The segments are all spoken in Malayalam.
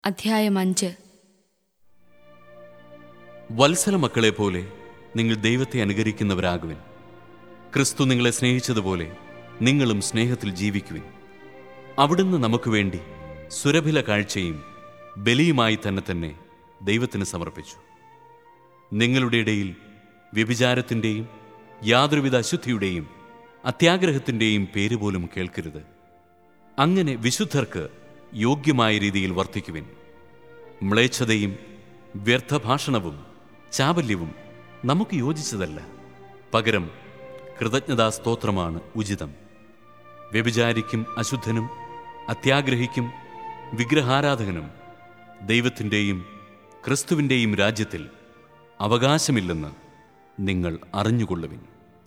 അധ്യായം അഞ്ച് വത്സല മക്കളെ പോലെ നിങ്ങൾ ദൈവത്തെ അനുകരിക്കുന്നവരാകുവിൻ ക്രിസ്തു നിങ്ങളെ സ്നേഹിച്ചതുപോലെ നിങ്ങളും സ്നേഹത്തിൽ ജീവിക്കുവിൻ അവിടുന്ന് നമുക്ക് വേണ്ടി സുരഭില കാഴ്ചയും ബലിയുമായി തന്നെ തന്നെ ദൈവത്തിന് സമർപ്പിച്ചു നിങ്ങളുടെ ഇടയിൽ വ്യഭിചാരത്തിൻ്റെയും യാതൊരുവിധ അശുദ്ധിയുടെയും അത്യാഗ്രഹത്തിൻ്റെയും പേര് പോലും കേൾക്കരുത് അങ്ങനെ വിശുദ്ധർക്ക് യോഗ്യമായ രീതിയിൽ വർത്തിക്കുവിൻ മ്ലേച്ഛതയും വ്യർത്ഥഭാഷണവും ചാബല്യവും നമുക്ക് യോജിച്ചതല്ല പകരം കൃതജ്ഞതാ സ്തോത്രമാണ് ഉചിതം വ്യഭിചാരിക്കും അശുദ്ധനും അത്യാഗ്രഹിക്കും വിഗ്രഹാരാധകനും ദൈവത്തിൻ്റെയും ക്രിസ്തുവിൻ്റെയും രാജ്യത്തിൽ അവകാശമില്ലെന്ന് നിങ്ങൾ അറിഞ്ഞുകൊള്ളുവിൻ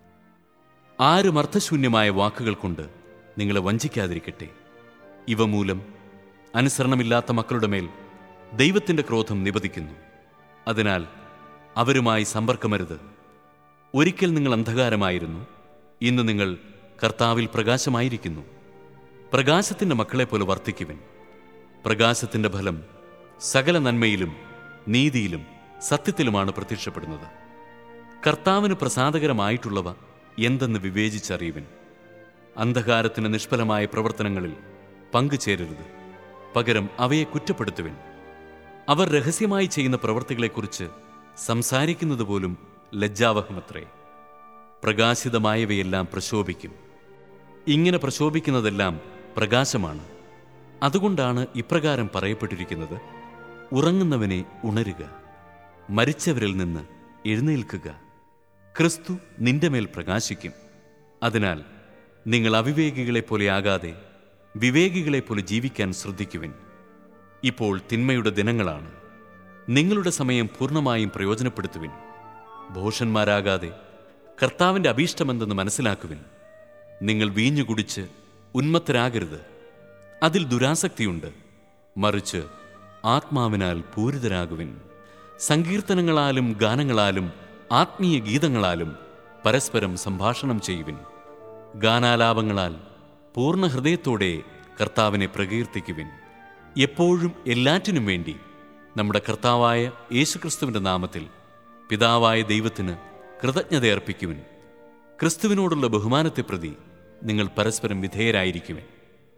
ആരും അർത്ഥശൂന്യമായ വാക്കുകൾ കൊണ്ട് നിങ്ങളെ വഞ്ചിക്കാതിരിക്കട്ടെ ഇവ മൂലം അനുസരണമില്ലാത്ത മക്കളുടെ മേൽ ദൈവത്തിൻ്റെ ക്രോധം നിപതിക്കുന്നു അതിനാൽ അവരുമായി സമ്പർക്കമരുത് ഒരിക്കൽ നിങ്ങൾ അന്ധകാരമായിരുന്നു ഇന്ന് നിങ്ങൾ കർത്താവിൽ പ്രകാശമായിരിക്കുന്നു പ്രകാശത്തിൻ്റെ മക്കളെ പോലെ വർത്തിക്കുവിൻ പ്രകാശത്തിൻ്റെ ഫലം സകല നന്മയിലും നീതിയിലും സത്യത്തിലുമാണ് പ്രത്യക്ഷപ്പെടുന്നത് കർത്താവിന് പ്രസാദകരമായിട്ടുള്ളവ എന്തെന്ന് വിവേചിച്ചറിയുവിൻ അന്ധകാരത്തിന് നിഷ്ഫലമായ പ്രവർത്തനങ്ങളിൽ പങ്കുചേരരുത് പകരം അവയെ കുറ്റപ്പെടുത്തുവിൻ അവർ രഹസ്യമായി ചെയ്യുന്ന പ്രവർത്തികളെക്കുറിച്ച് സംസാരിക്കുന്നത് പോലും ലജ്ജാവഹമത്രേ പ്രകാശിതമായവയെല്ലാം പ്രശോഭിക്കും ഇങ്ങനെ പ്രശോഭിക്കുന്നതെല്ലാം പ്രകാശമാണ് അതുകൊണ്ടാണ് ഇപ്രകാരം പറയപ്പെട്ടിരിക്കുന്നത് ഉറങ്ങുന്നവനെ ഉണരുക മരിച്ചവരിൽ നിന്ന് എഴുന്നേൽക്കുക ക്രിസ്തു നിന്റെ മേൽ പ്രകാശിക്കും അതിനാൽ നിങ്ങൾ അവിവേകികളെ പോലെ ആകാതെ വിവേകികളെ പോലെ ജീവിക്കാൻ ശ്രദ്ധിക്കുവിൻ ഇപ്പോൾ തിന്മയുടെ ദിനങ്ങളാണ് നിങ്ങളുടെ സമയം പൂർണ്ണമായും പ്രയോജനപ്പെടുത്തുവിൻ ഭോഷന്മാരാകാതെ കർത്താവിൻ്റെ അഭീഷ്ടമെന്തെന്ന് മനസ്സിലാക്കുവിൻ നിങ്ങൾ വീഞ്ഞു കുടിച്ച് ഉന്മത്തരാകരുത് അതിൽ ദുരാസക്തിയുണ്ട് മറിച്ച് ആത്മാവിനാൽ പൂരിതരാകുവിൻ സങ്കീർത്തനങ്ങളാലും ഗാനങ്ങളാലും ആത്മീയ ഗീതങ്ങളാലും പരസ്പരം സംഭാഷണം ചെയ്യുവിൻ ഗാനാലാപങ്ങളാൽ പൂർണ്ണ ഹൃദയത്തോടെ കർത്താവിനെ പ്രകീർത്തിക്കുവിൻ എപ്പോഴും എല്ലാറ്റിനും വേണ്ടി നമ്മുടെ കർത്താവായ യേശുക്രിസ്തുവിൻ്റെ നാമത്തിൽ പിതാവായ ദൈവത്തിന് കൃതജ്ഞത അർപ്പിക്കുവിൻ ക്രിസ്തുവിനോടുള്ള ബഹുമാനത്തെ പ്രതി നിങ്ങൾ പരസ്പരം വിധേയരായിരിക്കുവിൻ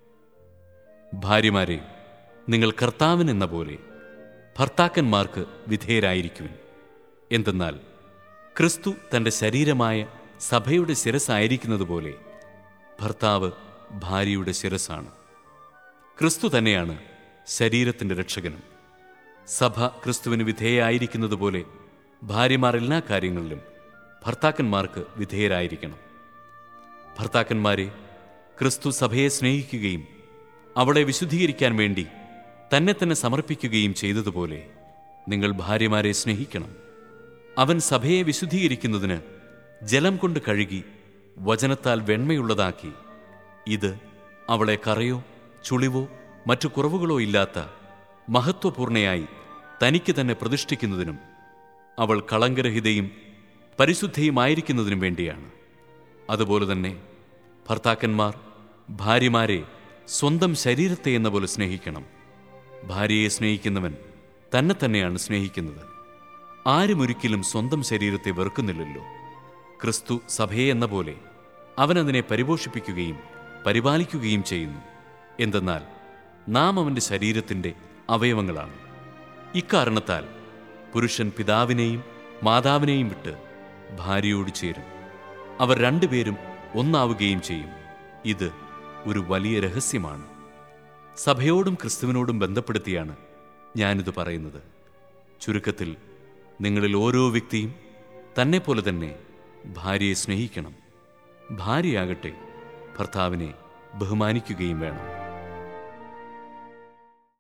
ഭാര്യമാരെ നിങ്ങൾ കർത്താവിനെന്ന പോലെ ഭർത്താക്കന്മാർക്ക് വിധേയരായിരിക്കുവിൻ എന്തെന്നാൽ ക്രിസ്തു തൻ്റെ ശരീരമായ സഭയുടെ ശിരസായിരിക്കുന്നത് പോലെ ഭർത്താവ് ഭാര്യയുടെ ശിരസാണ് ക്രിസ്തു തന്നെയാണ് ശരീരത്തിൻ്റെ രക്ഷകനും സഭ ക്രിസ്തുവിന് വിധേയായിരിക്കുന്നത് പോലെ ഭാര്യമാർ എല്ലാ കാര്യങ്ങളിലും ഭർത്താക്കന്മാർക്ക് വിധേയരായിരിക്കണം ഭർത്താക്കന്മാരെ ക്രിസ്തു സഭയെ സ്നേഹിക്കുകയും അവളെ വിശുദ്ധീകരിക്കാൻ വേണ്ടി തന്നെ തന്നെ സമർപ്പിക്കുകയും ചെയ്തതുപോലെ നിങ്ങൾ ഭാര്യമാരെ സ്നേഹിക്കണം അവൻ സഭയെ വിശുദ്ധീകരിക്കുന്നതിന് ജലം കൊണ്ട് കഴുകി വചനത്താൽ വെണ്മയുള്ളതാക്കി ഇത് അവളെ കറയോ ചുളിവോ മറ്റു കുറവുകളോ ഇല്ലാത്ത മഹത്വപൂർണയായി തനിക്ക് തന്നെ പ്രതിഷ്ഠിക്കുന്നതിനും അവൾ കളങ്കരഹിതയും പരിശുദ്ധയുമായിരിക്കുന്നതിനും വേണ്ടിയാണ് അതുപോലെ തന്നെ ഭർത്താക്കന്മാർ ഭാര്യമാരെ സ്വന്തം ശരീരത്തെ എന്ന പോലെ സ്നേഹിക്കണം ഭാര്യയെ സ്നേഹിക്കുന്നവൻ തന്നെ തന്നെയാണ് സ്നേഹിക്കുന്നത് ആരും ഒരിക്കലും സ്വന്തം ശരീരത്തെ വെറുക്കുന്നില്ലല്ലോ ക്രിസ്തു സഭയെ എന്ന പോലെ അവൻ അതിനെ പരിപോഷിപ്പിക്കുകയും പരിപാലിക്കുകയും ചെയ്യുന്നു എന്തെന്നാൽ നാം അവൻ്റെ ശരീരത്തിൻ്റെ അവയവങ്ങളാണ് ഇക്കാരണത്താൽ പുരുഷൻ പിതാവിനെയും മാതാവിനെയും വിട്ട് ഭാര്യയോട് ചേരും അവർ രണ്ടുപേരും ഒന്നാവുകയും ചെയ്യും ഇത് ഒരു വലിയ രഹസ്യമാണ് സഭയോടും ക്രിസ്തുവിനോടും ബന്ധപ്പെടുത്തിയാണ് ഞാനിത് പറയുന്നത് ചുരുക്കത്തിൽ നിങ്ങളിൽ ഓരോ വ്യക്തിയും തന്നെപ്പോലെ തന്നെ ഭാര്യയെ സ്നേഹിക്കണം ഭാര്യയാകട്ടെ ഭർത്താവിനെ ബഹുമാനിക്കുകയും വേണം